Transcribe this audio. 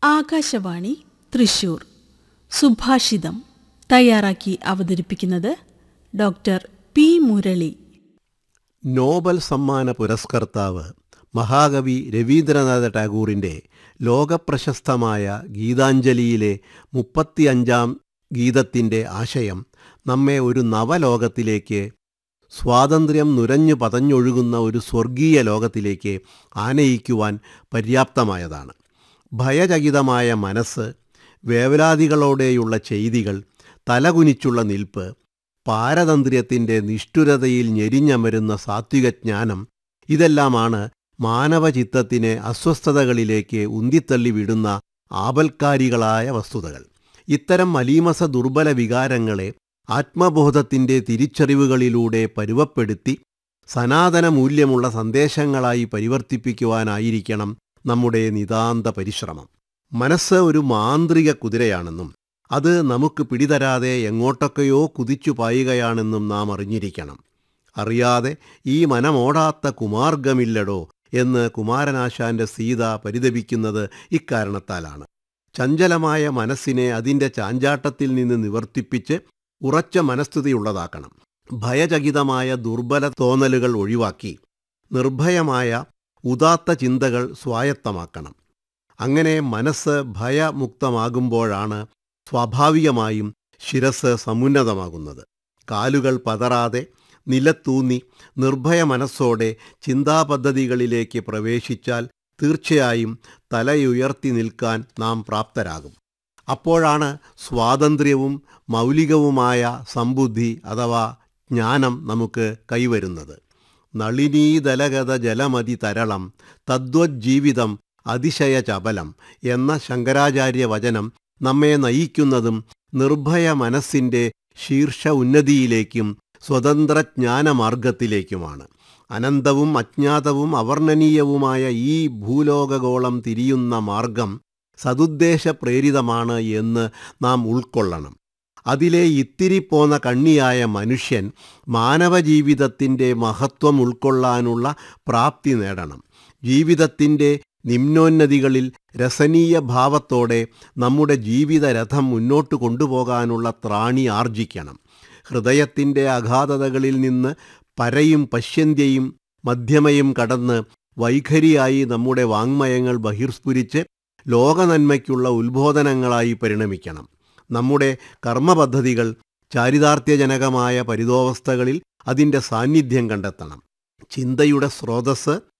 ആകാശവാണി തൃശൂർ സുഭാഷിതം തയ്യാറാക്കി അവതരിപ്പിക്കുന്നത് ഡോക്ടർ പി മുരളി നോബൽ സമ്മാന പുരസ്കർത്താവ് മഹാകവി രവീന്ദ്രനാഥ ടാഗോറിൻ്റെ ലോകപ്രശസ്തമായ ഗീതാഞ്ജലിയിലെ മുപ്പത്തിയഞ്ചാം ഗീതത്തിൻ്റെ ആശയം നമ്മെ ഒരു നവലോകത്തിലേക്ക് സ്വാതന്ത്ര്യം നുരഞ്ഞു പതഞ്ഞൊഴുകുന്ന ഒരു സ്വർഗീയ ലോകത്തിലേക്ക് ആനയിക്കുവാൻ പര്യാപ്തമായതാണ് ഭയചകിതമായ മനസ്സ് വേവലാതികളോടെയുള്ള ചെയ്തികൾ തലകുനിച്ചുള്ള നിൽപ്പ് പാരതന്ത്ര്യത്തിൻ്റെ നിഷ്ഠുരതയിൽ ഞെരിഞ്ഞമരുന്ന സാത്വികജ്ഞാനം ഇതെല്ലാമാണ് മാനവചിത്തത്തിനെ അസ്വസ്ഥതകളിലേക്ക് ഉന്തിത്തള്ളി വിടുന്ന ആപൽക്കാരികളായ വസ്തുതകൾ ഇത്തരം മലീമസ ദുർബല വികാരങ്ങളെ ആത്മബോധത്തിൻ്റെ തിരിച്ചറിവുകളിലൂടെ പരുവപ്പെടുത്തി സനാതന മൂല്യമുള്ള സന്ദേശങ്ങളായി പരിവർത്തിപ്പിക്കുവാനായിരിക്കണം നമ്മുടെ നിതാന്ത പരിശ്രമം മനസ്സ് ഒരു മാന്ത്രിക കുതിരയാണെന്നും അത് നമുക്ക് പിടിതരാതെ എങ്ങോട്ടൊക്കെയോ കുതിച്ചു പായുകയാണെന്നും നാം അറിഞ്ഞിരിക്കണം അറിയാതെ ഈ മനമോടാത്ത കുമാർഗമില്ലടോ എന്ന് കുമാരനാശാന്റെ സീത പരിതപിക്കുന്നത് ഇക്കാരണത്താലാണ് ചഞ്ചലമായ മനസ്സിനെ അതിൻ്റെ ചാഞ്ചാട്ടത്തിൽ നിന്ന് നിവർത്തിപ്പിച്ച് ഉറച്ച മനസ്ഥിതിയുള്ളതാക്കണം ഭയചകിതമായ ദുർബല തോന്നലുകൾ ഒഴിവാക്കി നിർഭയമായ ഉദാത്ത ചിന്തകൾ സ്വായത്തമാക്കണം അങ്ങനെ മനസ്സ് ഭയമുക്തമാകുമ്പോഴാണ് സ്വാഭാവികമായും ശിരസ് സമുന്നതമാകുന്നത് കാലുകൾ പതറാതെ നിലത്തൂന്നി നിർഭയ മനസ്സോടെ ചിന്താപദ്ധതികളിലേക്ക് പ്രവേശിച്ചാൽ തീർച്ചയായും തലയുയർത്തി നിൽക്കാൻ നാം പ്രാപ്തരാകും അപ്പോഴാണ് സ്വാതന്ത്ര്യവും മൗലികവുമായ സമ്പുദ്ധി അഥവാ ജ്ഞാനം നമുക്ക് കൈവരുന്നത് നളിനീതലഗത ജലമതി തരളം തദ്വജ്ജീവിതം അതിശയ ചപലം എന്ന ശങ്കരാചാര്യ വചനം നമ്മെ നയിക്കുന്നതും നിർഭയ മനസ്സിൻ്റെ ശീർഷ ഉന്നതിയിലേക്കും സ്വതന്ത്ര ജ്ഞാനമാർഗത്തിലേക്കുമാണ് അനന്തവും അജ്ഞാതവും അവർണ്ണനീയവുമായ ഈ ഭൂലോകഗോളം തിരിയുന്ന മാർഗം സതുദ്ദേശ പ്രേരിതമാണ് എന്ന് നാം ഉൾക്കൊള്ളണം അതിലെ ഇത്തിരി പോന്ന കണ്ണിയായ മനുഷ്യൻ മാനവജീവിതത്തിൻ്റെ മഹത്വം ഉൾക്കൊള്ളാനുള്ള പ്രാപ്തി നേടണം ജീവിതത്തിൻ്റെ നിമ്നോന്നതികളിൽ രസനീയ ഭാവത്തോടെ നമ്മുടെ ജീവിതരഥം മുന്നോട്ട് കൊണ്ടുപോകാനുള്ള ത്രാണി ആർജിക്കണം ഹൃദയത്തിൻ്റെ അഗാധതകളിൽ നിന്ന് പരയും പശ്യന്ത്യയും മധ്യമയും കടന്ന് വൈഖരിയായി നമ്മുടെ വാങ്മയങ്ങൾ ബഹിർസ്ഫുരിച്ച് ലോകനന്മയ്ക്കുള്ള ഉത്ബോധനങ്ങളായി പരിണമിക്കണം നമ്മുടെ കർമ്മപദ്ധതികൾ ചാരിതാർത്ഥ്യജനകമായ പരിതോവസ്ഥകളിൽ അതിൻ്റെ സാന്നിധ്യം കണ്ടെത്തണം ചിന്തയുടെ സ്രോതസ്